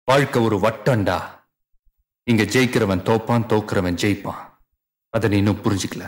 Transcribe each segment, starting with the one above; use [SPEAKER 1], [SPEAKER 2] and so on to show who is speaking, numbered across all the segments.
[SPEAKER 1] வாழ்க்கை ஒரு வட்டம்டா இங்க ஜெயிக்கிறவன் தோப்பான் தோக்குறவன் ஜெயிப்பான் அதை நீ இன்னும் புரிஞ்சுக்கல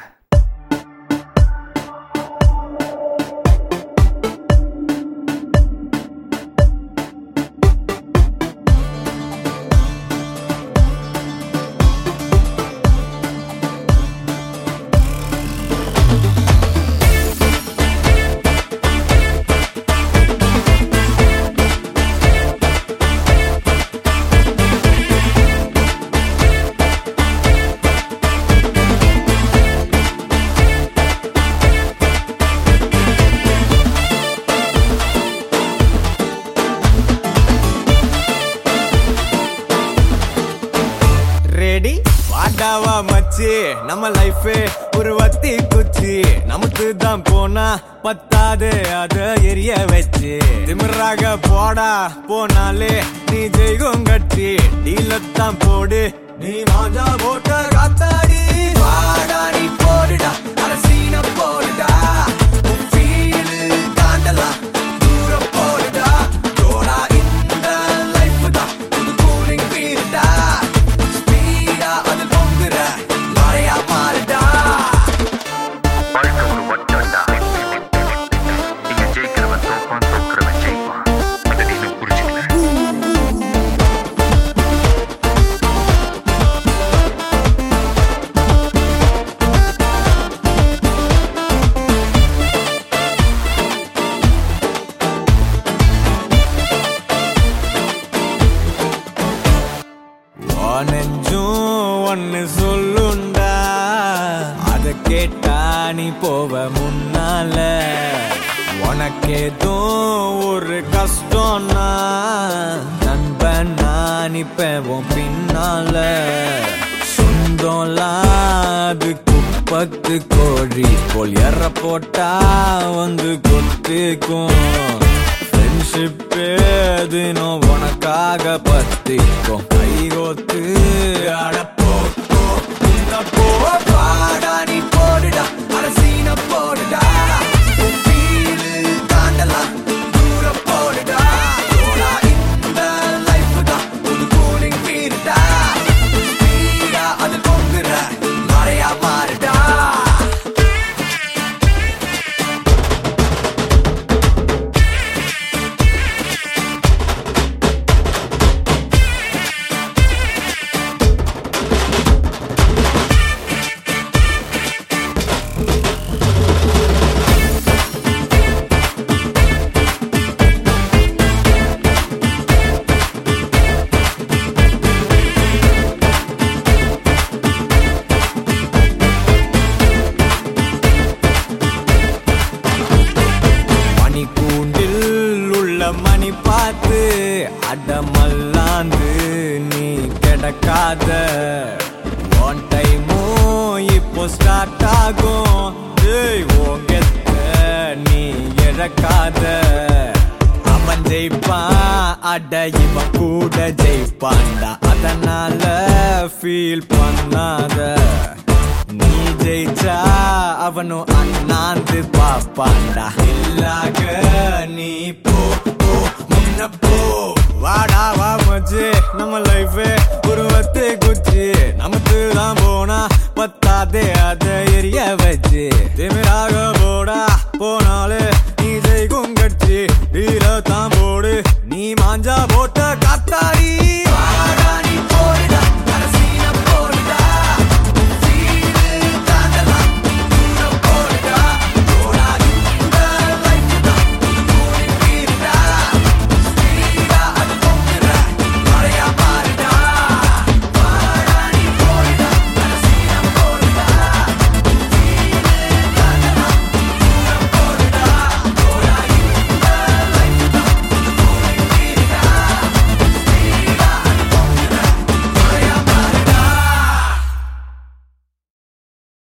[SPEAKER 2] ரெடி வாடாவா மச்சி நம்ம லைஃப் ஒரு வத்தி குச்சி நமக்கு தான் போனா பத்தாது அத எரிய வச்சு திமிராக போடா போனாலே நீ ஜெயிக்கும் கட்சி டீலத்தான் போடு நீ மாஜா போட்ட காத்தாடி வாடா நீ போடுடா அரசீன போடுடா உன் feel தாண்டலாம் தூரம் போடுடா ஜோடா இந்த லைஃப் தான் புது கூலிங் வீடுடா ஸ்பீடா அது பொங்குற மழையா மாறுடா
[SPEAKER 1] வாழ்க்கை ஒரு வட்டம்டா இங்க ஜெயிக்கிறவன் தோப்பான் தோக்குறவன் ஜெயிப்பான் அதை நீ இன்னும் புரிஞ்சுக்கல
[SPEAKER 2] நெஞ்சும் ஒன்னு சொல்லுண்டா அத கேட்டா நீ போவ முன்னால உனக்கேதும் ஒரு கஷ்டம்னா நண்பன் நான் இப்ப உன் பின்னால சொந்தம்லாம் அது குப்பத்து கோழி போல் எற போட்டா வந்து கொத்திக்கும் ஃப்ரெண்ட்ஷிப் தினம் உனக்காக பத்திக்கும் கைகோத்து அடப்போ போ, இந்த போ, பாடா நீ போடுடா அரசீன போடுடா உன் feel தாண்டலாம் தூரம் போடுடா ஜோடா இந்த life தான் புது cooling வீடுடா ஸ்பீடா அது பொங்குற மழையா மாறுடா மணி கூண்டில் உள்ள மணி பார்த்து அடமல்லாந்து நீ கிடக்காத ஒன் டைமும் இப்போ ஸ்டார்ட் ஆகும் ஏய், உன் கெத்த நீ இழக்காத அவன் ஜெயிப்பான் அட இவன் கூட ஜெயிப்பான்டா அதனால ஃபீல் பண்ணாத நீ ஜெயிச்சா அவனும் அண்ணாந்து பாப்பாண்டா இல்லாக நீ போ போ முன்ன போ வாடா வா மச்சு நம்ம லைஃப் ஒரு வத்து குச்சி நமக்கு தான் போனா